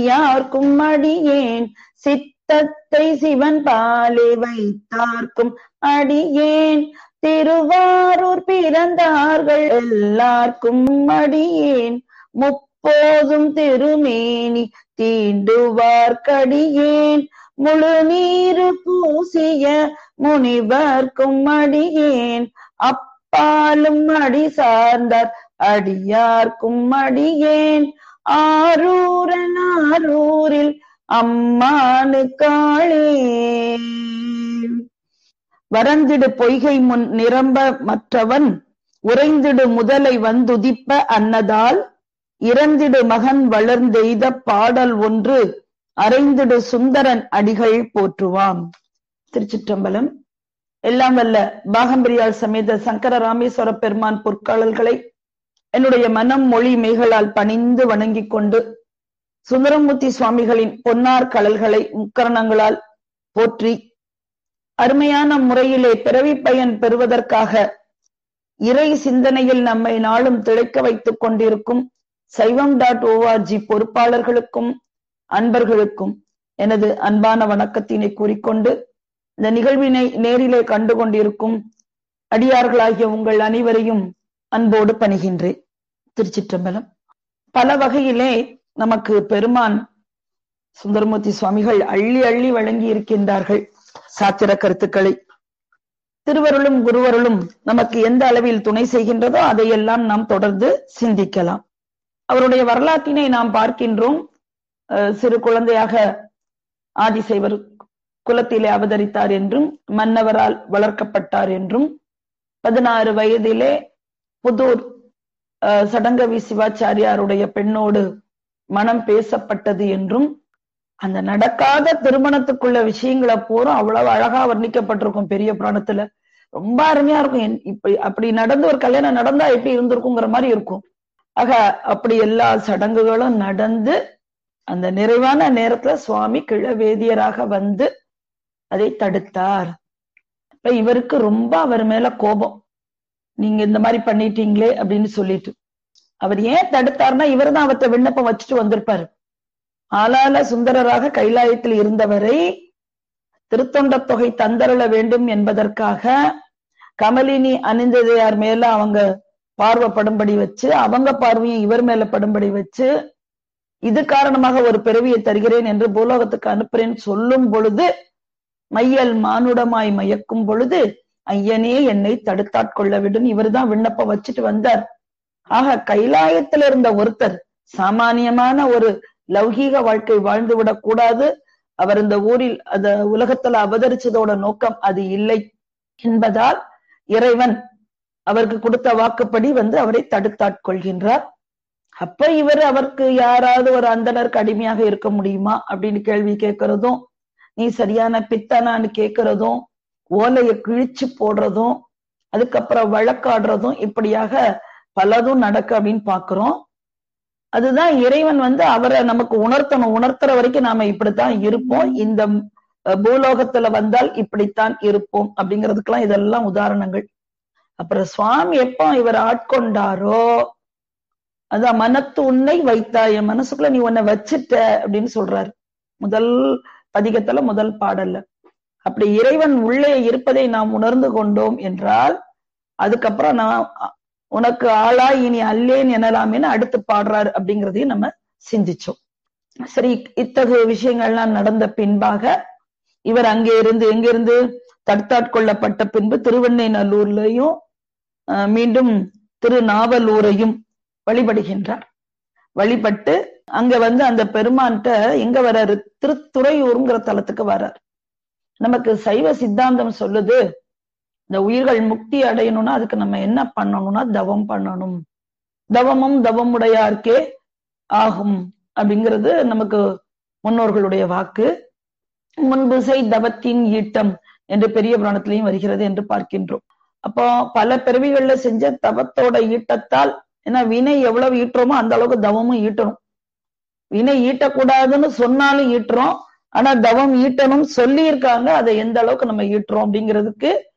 யார்க்கும் அடியேன் சித்தத்தை சிவன் பாலே வைத்தார்க்கும் அடியேன் திருவாரூர் பிறந்தார்கள் எல்லார்க்கும் அடியேன் முப்போதும் திருமேனி தீண்டுவார்க்கடியேன் முழு நீரு பூசிய முனிவர்க்கும் அடியேன் அப்பாலும் அடி சார்ந்தார் அடியார்க்கும் அடியேன் ஆரூரன் ஆரூரில் அம்மானு காளே வரந்திடு பொய்கை முன் நிரம்ப மற்றவன் உறைந்திடு முதலை வந்துதிப்ப அன்னதால் இறந்திடு மகன் வளர்ந்தெய்த பாடல் ஒன்று அரைந்திடு சுந்தரன் அடிகள் போற்றுவாம் திருச்சிற்றம்பலம் எல்லாம் வல்ல பாகம்பிரியால் சமேத சங்கர ராமேஸ்வர பெருமான் பொற்காளல்களை என்னுடைய மனம் மொழி மெய்களால் பணிந்து வணங்கிக் கொண்டு சுந்தரமூர்த்தி சுவாமிகளின் பொன்னார் கழல்களை முக்கரணங்களால் போற்றி அருமையான முறையிலே பிறவி பயன் பெறுவதற்காக இறை சிந்தனையில் நம்மை நாளும் திளைக்க வைத்துக் கொண்டிருக்கும் சைவம் டாட் ஓஆர்ஜி பொறுப்பாளர்களுக்கும் அன்பர்களுக்கும் எனது அன்பான வணக்கத்தினை கூறிக்கொண்டு இந்த நிகழ்வினை நேரிலே கண்டு கொண்டிருக்கும் அடியார்களாகிய உங்கள் அனைவரையும் அன்போடு பணிகின்றேன் திருச்சிற்றம்பலம் பல வகையிலே நமக்கு பெருமான் சுந்தரமூர்த்தி சுவாமிகள் அள்ளி அள்ளி வழங்கி இருக்கின்றார்கள் சாத்திர கருத்துக்களை திருவருளும் குருவருளும் நமக்கு எந்த அளவில் துணை செய்கின்றதோ அதையெல்லாம் நாம் தொடர்ந்து சிந்திக்கலாம் அவருடைய வரலாற்றினை நாம் பார்க்கின்றோம் சிறு குழந்தையாக ஆதிசைவர் குலத்திலே அவதரித்தார் என்றும் மன்னவரால் வளர்க்கப்பட்டார் என்றும் பதினாறு வயதிலே புதூர் சடங்கவி சிவாச்சாரியாருடைய பெண்ணோடு மனம் பேசப்பட்டது என்றும் அந்த நடக்காத திருமணத்துக்குள்ள விஷயங்களை பூரா அவ்வளவு அழகா வர்ணிக்கப்பட்டிருக்கும் பெரிய புராணத்துல ரொம்ப அருமையா இருக்கும் இப்ப அப்படி நடந்து ஒரு கல்யாணம் நடந்தா எப்படி இருந்திருக்குங்கிற மாதிரி இருக்கும் ஆக அப்படி எல்லா சடங்குகளும் நடந்து அந்த நிறைவான நேரத்துல சுவாமி கிழவேதியராக வந்து அதை தடுத்தார் இப்ப இவருக்கு ரொம்ப அவர் மேல கோபம் நீங்க இந்த மாதிரி பண்ணிட்டீங்களே அப்படின்னு சொல்லிட்டு அவர் ஏன் தடுத்தார்னா இவர் தான் அவர்த்த விண்ணப்பம் வச்சுட்டு வந்திருப்பாரு ஆளால சுந்தரராக கைலாயத்தில் இருந்தவரை திருத்தொண்ட தொகை தந்தருள வேண்டும் என்பதற்காக கமலினி அணிந்ததையார் மேல அவங்க பார்வை படும்படி வச்சு அவங்க பார்வையும் இவர் மேல படும்படி வச்சு இது காரணமாக ஒரு பிறவியை தருகிறேன் என்று பூலோகத்துக்கு அனுப்புறேன் சொல்லும் பொழுது மையல் மானுடமாய் மயக்கும் பொழுது ஐயனே என்னை தடுத்தாட்கொள்ள விடும் இவர் தான் விண்ணப்பம் வச்சுட்டு வந்தார் ஆக கைலாயத்தில் இருந்த ஒருத்தர் சாமானியமான ஒரு லௌகீக வாழ்க்கை வாழ்ந்து விடக் கூடாது அவர் இந்த ஊரில் அந்த உலகத்துல அவதரிச்சதோட நோக்கம் அது இல்லை என்பதால் இறைவன் அவருக்கு கொடுத்த வாக்குப்படி வந்து அவரை தடுத்தாட்கொள்கின்றார் அப்ப இவர் அவருக்கு யாராவது ஒரு அந்தனருக்கு அடிமையாக இருக்க முடியுமா அப்படின்னு கேள்வி கேட்கிறதும் நீ சரியான பித்தனான்னு கேட்கிறதும் ஓலையை கிழிச்சு போடுறதும் அதுக்கப்புறம் வழக்காடுறதும் இப்படியாக பலதும் நடக்கு அப்படின்னு பாக்குறோம் அதுதான் இறைவன் வந்து அவரை நமக்கு உணர்த்தணும் உணர்த்துற வரைக்கும் நாம இப்படித்தான் இருப்போம் இந்த பூலோகத்துல வந்தால் இப்படித்தான் இருப்போம் அப்படிங்கிறதுக்கெல்லாம் இதெல்லாம் உதாரணங்கள் அப்புறம் சுவாமி எப்போ இவர் ஆட்கொண்டாரோ அதான் மனத்து உன்னை வைத்தா என் மனசுக்குள்ள நீ உன்னை வச்சுட்ட அப்படின்னு சொல்றாரு முதல் பதிகத்துல முதல் பாடல்ல அப்படி இறைவன் உள்ளே இருப்பதை நாம் உணர்ந்து கொண்டோம் என்றால் அதுக்கப்புறம் நான் உனக்கு ஆளா இனி அல்லேன் எனலாமேன்னு அடுத்து பாடுறாரு அப்படிங்கிறதையும் நம்ம சிந்திச்சோம் சரி இத்தகைய விஷயங்கள்லாம் நடந்த பின்பாக இவர் அங்கே இருந்து எங்கிருந்து தடுத்தாட்கொள்ளப்பட்ட பின்பு திருவெண்ணை நல்லூர்லயும் மீண்டும் திருநாவலூரையும் வழிபடுகின்றார் வழிபட்டு அங்க வந்து அந்த பெருமான்கிட்ட எங்க வர்றாரு திருத்துறையூருங்கிற தலத்துக்கு வர்றார் நமக்கு சைவ சித்தாந்தம் சொல்லுது இந்த உயிர்கள் முக்தி அடையணும்னா அதுக்கு நம்ம என்ன பண்ணணும்னா தவம் பண்ணணும் தவமும் தவமுடையார்க்கே ஆகும் அப்படிங்கிறது நமக்கு முன்னோர்களுடைய வாக்கு முன்புசை தவத்தின் ஈட்டம் என்று பெரிய புராணத்திலையும் வருகிறது என்று பார்க்கின்றோம் அப்போ பல பிறவிகள்ல செஞ்ச தவத்தோட ஈட்டத்தால் ஏன்னா வினை எவ்வளவு ஈட்டுறோமோ அந்த அளவுக்கு தவமும் ஈட்டணும் வினை ஈட்டக்கூடாதுன்னு சொன்னாலும் ஈட்டுறோம் ஆனா தவம் ஈட்டணும் சொல்லி இருக்காங்க அதை எந்த அளவுக்கு நம்ம ஈட்டுறோம் அப்படிங்கிறதுக்கு